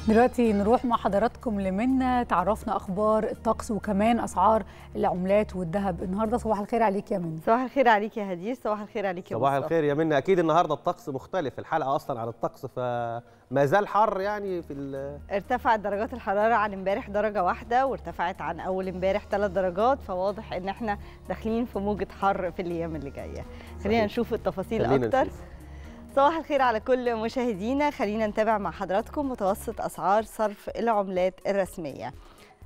دلوقتي نروح مع حضراتكم لمنى تعرفنا اخبار الطقس وكمان اسعار العملات والذهب النهارده صباح الخير عليك يا منى صباح الخير عليك يا هدير صباح الخير عليك يا صباح مصطفى. الخير يا منى اكيد النهارده الطقس مختلف الحلقه اصلا عن الطقس فما زال حر يعني في ال- ارتفعت درجات الحراره عن امبارح درجه واحده وارتفعت عن اول امبارح ثلاث درجات فواضح ان احنا داخلين في موجه حر في الايام اللي جايه خلينا صحيح. نشوف التفاصيل خلينا اكتر نشوف. صباح الخير على كل مشاهدينا خلينا نتابع مع حضراتكم متوسط اسعار صرف العملات الرسميه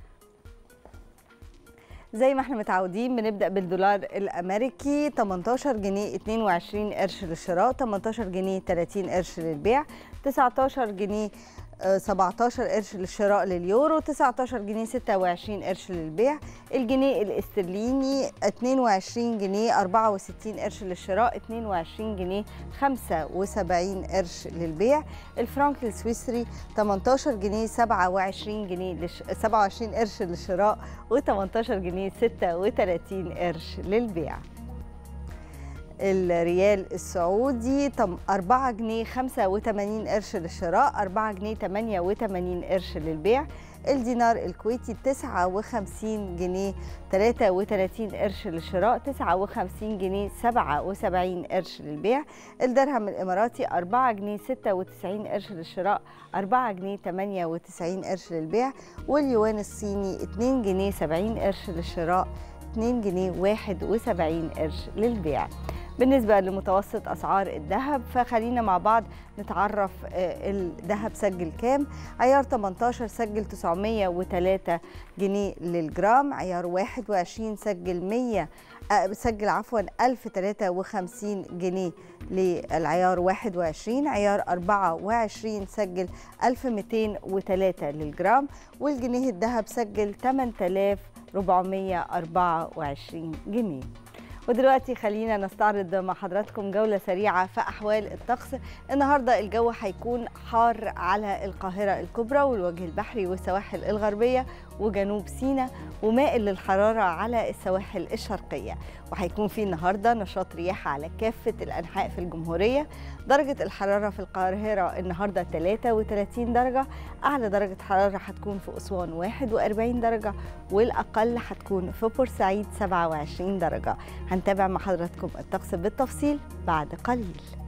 زي ما احنا متعودين بنبدا بالدولار الامريكي 18 جنيه 22 قرش للشراء 18 جنيه 30 قرش للبيع 19 جنيه آه، 17 قرش للشراء لليورو 19 جنيه 26 قرش للبيع الجنيه الاسترليني 22 جنيه 64 قرش للشراء 22 جنيه 75 قرش للبيع الفرنك السويسري 18 جنيه 27 جنيه لش... 27 قرش للشراء و18 جنيه 36 قرش للبيع الريال السعودي تم 4 جنيه 85 قرش للشراء 4 جنيه 88 قرش للبيع الدينار الكويتي 59 جنيه 33 قرش للشراء 59 جنيه 77 قرش للبيع الدرهم الإماراتي 4 جنيه 96 قرش للشراء 4 جنيه 98 قرش للبيع واليوان الصيني 2 جنيه 70 قرش للشراء 2 جنيه 71 قرش للبيع بالنسبة لمتوسط أسعار الذهب فخلينا مع بعض نتعرف آه، الذهب سجل كام عيار 18 سجل 903 جنيه للجرام عيار 21 سجل 100 آه، سجل عفوا 1053 جنيه للعيار 21 عيار 24 سجل 1203 للجرام والجنيه الذهب سجل 8424 جنيه ودلوقتي خلينا نستعرض مع حضراتكم جولة سريعة في أحوال الطقس النهاردة الجو هيكون حار على القاهرة الكبرى والوجه البحري والسواحل الغربية وجنوب سيناء ومائل للحرارة على السواحل الشرقية وهيكون في النهاردة نشاط رياح على كافة الأنحاء في الجمهورية درجة الحرارة في القاهرة النهاردة 33 درجة أعلى درجة حرارة هتكون في أسوان 41 درجة والأقل هتكون في بورسعيد 27 درجة هنتابع مع حضراتكم الطقس بالتفصيل بعد قليل